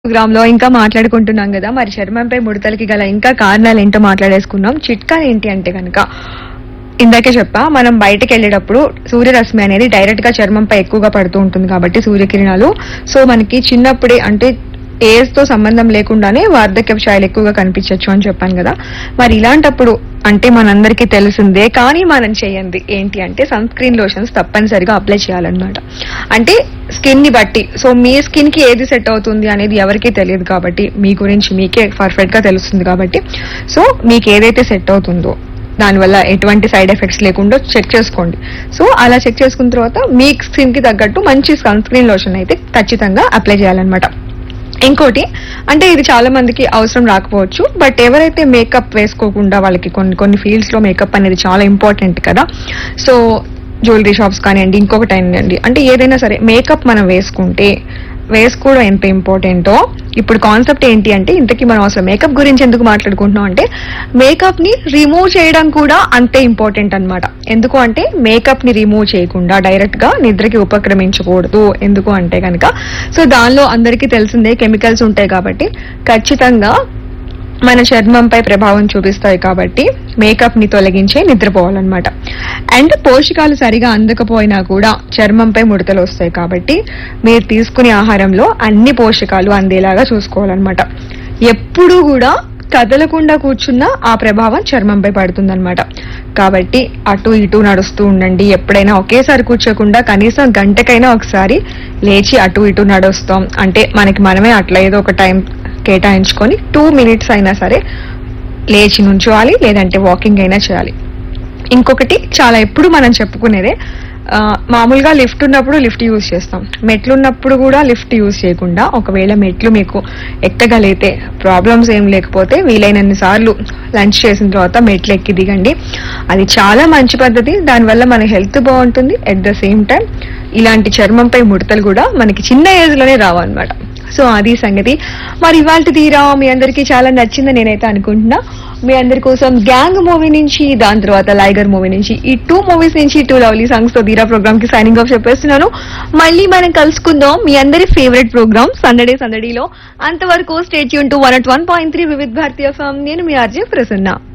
programme లో ఇంకా మాట్లాడుకుంటున్నాం కదా మరి చర్మంపై ముడతలకి గల ఇంకా కారణాలు ఏంటో మాట్లాడేసుకున్నాం చిట్కా ఏంటి అంటే కనుక ఇందాకే చెప్పా మనం బయటకు వెళ్ళేటప్పుడు సూర్యరశ్మి అనేది డైరెక్ట్ గా చర్మంపై ఎక్కువగా పడుతూ ఉంటుంది కాబట్టి సూర్యకిరణాలు సో మనకి చిన్నప్పుడే అంటే ఏజ్ తో సంబంధం లేకుండానే వార్ధక్య ఛాయలు ఎక్కువగా కనిపించవచ్చు అని చెప్పాను కదా మరి ఇలాంటప్పుడు అంటే మనందరికీ తెలిసిందే కానీ మనం చేయండి ఏంటి అంటే సన్ స్క్రీన్ లోషన్స్ తప్పనిసరిగా అప్లై చేయాలన్నమాట అంటే స్కిన్ ని బట్టి సో మీ స్కిన్ కి ఏది సెట్ అవుతుంది అనేది ఎవరికీ తెలియదు కాబట్టి మీ గురించి మీకే పర్ఫెక్ట్ గా తెలుస్తుంది కాబట్టి సో మీకు ఏదైతే సెట్ అవుతుందో దానివల్ల ఎటువంటి సైడ్ ఎఫెక్ట్స్ లేకుండా చెక్ చేసుకోండి సో అలా చెక్ చేసుకున్న తర్వాత మీ స్కిన్ కి తగ్గట్టు మంచి సన్ స్క్రీన్ లోషన్ అయితే ఖచ్చితంగా అప్లై చేయాలన్నమాట ఇంకోటి అంటే ఇది చాలా మందికి అవసరం రాకపోవచ్చు బట్ ఎవరైతే మేకప్ వేసుకోకుండా వాళ్ళకి కొన్ని కొన్ని ఫీల్డ్స్ లో మేకప్ అనేది చాలా ఇంపార్టెంట్ కదా సో జ్యువెలరీ షాప్స్ కానివ్వండి ఇంకొకటి అనండి అంటే ఏదైనా సరే మేకప్ మనం వేసుకుంటే వేసుకోవడం ఎంత ఇంపార్టెంటో ఇప్పుడు కాన్సెప్ట్ ఏంటి అంటే ఇంతకీ మనం అసలు మేకప్ గురించి ఎందుకు మాట్లాడుకుంటున్నాం అంటే మేకప్ ని రిమూవ్ చేయడం కూడా అంతే ఇంపార్టెంట్ అన్నమాట ఎందుకు అంటే మేకప్ ని రిమూవ్ చేయకుండా డైరెక్ట్ గా నిద్రకి ఉపక్రమించకూడదు ఎందుకు అంటే కనుక సో దానిలో అందరికీ తెలిసిందే కెమికల్స్ ఉంటాయి కాబట్టి ఖచ్చితంగా మన చర్మంపై ప్రభావం చూపిస్తాయి కాబట్టి మేకప్ ని తొలగించే నిద్రపోవాలన్నమాట అండ్ పోషకాలు సరిగా అందకపోయినా కూడా చర్మంపై ముడతలు వస్తాయి కాబట్టి మీరు తీసుకునే ఆహారంలో అన్ని పోషకాలు అందేలాగా చూసుకోవాలన్నమాట ఎప్పుడూ కూడా కదలకుండా కూర్చున్న ఆ ప్రభావం చర్మంపై పడుతుందన్నమాట కాబట్టి అటు ఇటు నడుస్తూ ఉండండి ఎప్పుడైనా ఒకేసారి కూర్చోకుండా కనీసం గంటకైనా ఒకసారి లేచి అటు ఇటు నడుస్తాం అంటే మనకి మనమే అట్లా ఏదో ఒక టైం కేటాయించుకొని టూ మినిట్స్ అయినా సరే లేచి నుంచోవాలి లేదంటే వాకింగ్ అయినా చేయాలి ఇంకొకటి చాలా ఎప్పుడు మనం చెప్పుకునేదే ఆ, మామూలుగా లిఫ్ట్ ఉన్నప్పుడు లిఫ్ట్ యూజ్ చేస్తాం మెట్లు ఉన్నప్పుడు కూడా లిఫ్ట్ యూజ్ చేయకుండా ఒకవేళ మెట్లు మీకు ఎక్కగలిగితే ప్రాబ్లమ్స్ ఏం లేకపోతే వీలైనన్ని సార్లు లంచ్ చేసిన తర్వాత మెట్లు ఎక్కి దిగండి అది చాలా మంచి పద్ధతి దానివల్ల మన హెల్త్ బాగుంటుంది ఎట్ ద సేమ్ టైం ఇలాంటి చర్మంపై ముడతలు కూడా మనకి చిన్న ఏజ్ లోనే రావన్నమాట సో అది సంగతి మరి ఇవాళ తీరా మీ అందరికీ చాలా నచ్చిందని నేనైతే అనుకుంటున్నా మీ అందరి కోసం గ్యాంగ్ మూవీ నుంచి దాని తర్వాత లైగర్ మూవీ నుంచి ఈ టూ మూవీస్ నుంచి టూ లవ్లీ సాంగ్స్ తో తీరా ప్రోగ్రామ్ కి సైనింగ్ ఆఫ్ చెప్పేస్తున్నాను మళ్ళీ మనం కలుసుకుందాం మీ అందరి ఫేవరెట్ ప్రోగ్రామ్ సందడే సందడిలో అంతవరకు స్టేట్ యూన్ to one at one point three Vividh Bharati FM నేను మీ ఆర్జే ప్రసన్న